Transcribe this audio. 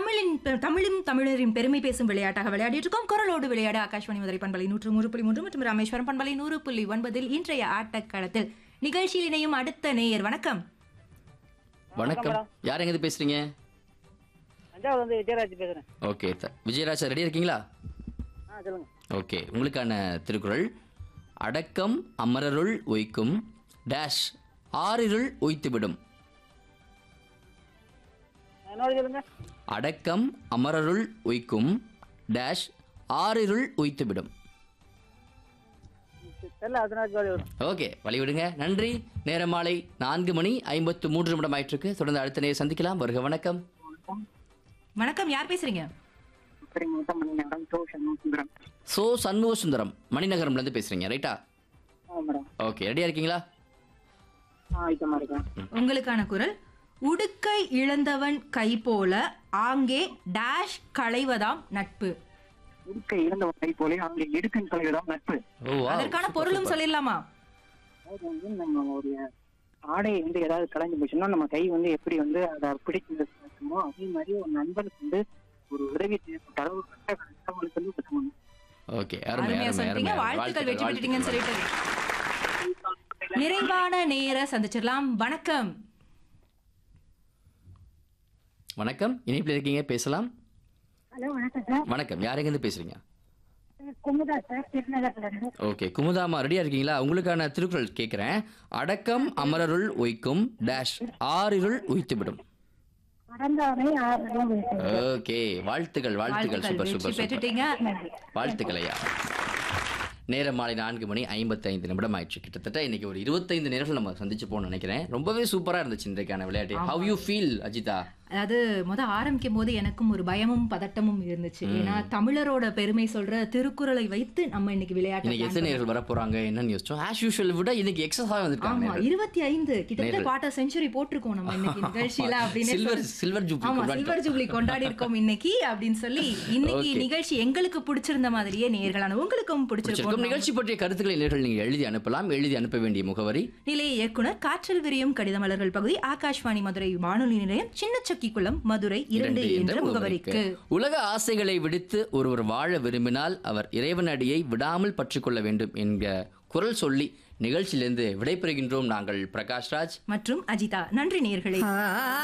தமிழின் பெ- தமிழும் தமிழரின் பெருமை பேசும் விளையாட்டாக விளையாடிட்டு இருக்கோம் குரலோடு விளையாட ஆகாஷ்வாணி மதுரை பண்பலை நூற்று மூன்று புள்ளி மூன்று மற்றும் ராமேஸ்வரம் பண்பலை நூறு புள்ளி ஒன்பதில் இன்றைய ஆட்டக்களத்தில் நிகழ்ச்சியில் இணையும் அடுத்த நேயர் வணக்கம் வணக்கம் யார் எங்க பேசுறீங்க தஞ்சாவூர் வந்து விஜயராஜ் பேசுறேன் ஓகே த- விஜயராஜ் ரெடி இருக்கீங்களா ஆ சொல்லுங்க ஓகே உங்களுக்கான திருக்குறள் அடக்கம் அமரருள் உய்க்கும் டேஷ் ஆறிருள் உய்த்துவிடும் என்னோட சொல்லுங்க அடக்கம் அமரருள் உய்க்கும் டேஷ் ஆறிருள் உய்த்துவிடும் தெரியல அதனால ஜோடி வரும் ஓகே வழிவிடுங்க நன்றி நேரம் மாலை நான்கு மணி ஐம்பத்து மூன்று நிமிடம் ஆயிட்டிருக்கு தொடர்ந்து அடுத்த நேரம் சந்திக்கலாம் வருக வணக்கம் வணக்கம் யார் பேசுறீங்க madam tuition Sundaram so Shanmuga Sundaram மணிநகரம்ல இருந்து பேசுறீங்க ரைட்டா ஆ மேடம் ஓகே ரெடியா இருக்கீங்களா ஆ ஐட்டமா இருக்கேன் உங்களுக்கான குரல் உடுக்கை இழந்தவன் கை போல ஆங்கே டேஷ் களைவதாம் நட்பு உடுக்கை இழந்த கை போலே அங்கே எடுக்கன் கலைதான் நட்பு ஓ wow. அதற்கான பொருளும் சொல்லிடலாமா அதாவது வந்து நம்ம ஒரு ஆடை வந்து ஏதாவது கலைஞ்சு போச்சுன்னா நம்ம கை வந்து எப்படி வந்து அதை பிடிச்சு இருக்குமோ அதே மாதிரி ஒரு நண்பனுக்கு வந்து ஒரு உதவி தேவைப்பட்ட அளவு கட்ட கஷ்டங்களுக்கு வந்து உதவணும் ஓகே அருமை அருமையா அருமை சொல்லிட்டீங்க அருமை வாழ்த்துக்கள் வெற்றி பெற்றுட்டீங்கன்னு வாழ்த்துக்கள். சொல்லிட்டு நிறைவான நேர சந்திச்சிடலாம் வணக்கம் வணக்கம் இணைப்பில் இருக்கீங்க பேசலாம் ஹலோ வணக்கம் சார் வணக்கம் யார் எங்கேருந்து பேசுறீங்க குமுதா சார் திருநகர்ல இருந்து ஓகே குமுதாமா ரெடியா இருக்கீங்களா உங்களுக்கான திருக்குறள் கேட்கிறேன் அடக்கம் அமரருள் உய்க்கும் டேஷ் ஆறிருள் உய்த்துவிடும் அறந்தாமை ஆறு ஓகே வாழ்த்துக்கள் வாழ்த்துக்கள் வாழ்த்துக்கள் சூப்பர் வெற்றி சூப்பர் சூப்பர் பெற்றுட்டீங்க வாழ்த்துக்கள் ஐயா நேரம் மாலை நான்கு மணி ஐம்பத்தைந்து நிமிடம் ஆயிடுச்சு கிட்டத்தட்ட இன்னைக்கு ஒரு இருபத்தைந்து நேரங்கள் நம்ம சந்திச்சு போகணும்னு நினைக்கிறேன் ரொம்பவே சூப்பரா இருந்துச்சு இன்றைக்கான விளையாட்டு ஹவ் யூ ஃபீல் அஜிதா அதாவது முத ஆரம்பிக்கும் போது எனக்கும் ஒரு பயமும் பதட்டமும் இருந்துச்சு ஏன்னா தமிழரோட பெருமை சொல்ற திருக்குறளை வைத்து நம்ம இன்னைக்கு விளையாட்டு இன்னைக்கு எத்தனை நேர்கள் வர போறாங்க என்னன்னு யோசிச்சோம் ஆஸ் யூஷுவல் விட இன்னைக்கு எக்ஸஸாக வந்திருக்காங்க ஆமா நேர்கள். இருபத்தி ஐந்து கிட்டத்தட்ட குவார்டர் செஞ்சுரி போட்டிருக்கோம் நம்ம இன்னைக்கு நிகழ்ச்சியில அப்படின்னு சில்வர் சொல்லி- சில்வர் ஜூப்ளி ஆமா கொண்டாடிட்டோம். சில்வர் ஜூப்ளி கொண்டாடி இருக்கோம் இன்னைக்கு அப்படின்னு சொல்லி இன்னைக்கு Okay. நிகழ்ச்சி எங்களுக்கு பிடிச்சிருந்த மாதிரியே நேர்களான உங்களுக்கும் பிடிச்சிருக்கும் பிடிச்சிருக்கும் நிகழ்ச்சி பற்றிய கருத்துக்களை நேர்கள் நீங்க எழுதி அனுப்பலாம் எழுதி அனுப்ப வேண்டிய முகவரி நிலைய இயக்குனர் காற்றில் விரியும் கடிதமலர்கள் பகுதி ஆகாஷ்வாணி மதுரை வானொலி நிலையம் சின்னச்சக்கிக்குளம் மதுரை இரண்டு என்ற முகவரிக்கு உலக ஆசைகளை விடுத்து ஒருவர் வாழ விரும்பினால் அவர் இறைவனடியை விடாமல் பற்றிக்கொள்ள வேண்டும் என்க குரல் சொல்லி நிகழ்ச்சியிலிருந்து விடைபெறுகின்றோம் நாங்கள் பிரகாஷ்ராஜ் மற்றும் அஜிதா நன்றி நேர்களே